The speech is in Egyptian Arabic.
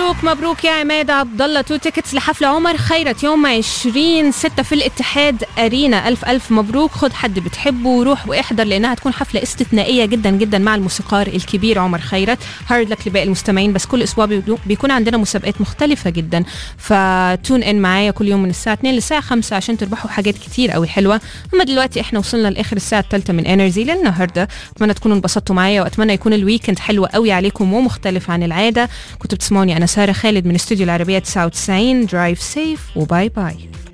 مبروك مبروك يا عماد عبد الله تو تيكتس لحفل عمر خيرت يوم 20 6 في الاتحاد ارينا الف الف مبروك خد حد بتحبه وروح واحضر لانها هتكون حفله استثنائيه جدا جدا مع الموسيقار الكبير عمر خيرت هارد لك لباقي المستمعين بس كل اسبوع بيكون عندنا مسابقات مختلفه جدا فتون ان معايا كل يوم من الساعه 2 للساعه 5 عشان تربحوا حاجات كتير قوي حلوه اما دلوقتي احنا وصلنا لاخر الساعه الثالثه من انرجي للنهارده اتمنى تكونوا انبسطتوا معايا واتمنى يكون الويكند حلو قوي عليكم ومختلف عن العاده كنتوا بتسمعوني انا ساره خالد من استوديو العربيه 99 درايف سيف وباي باي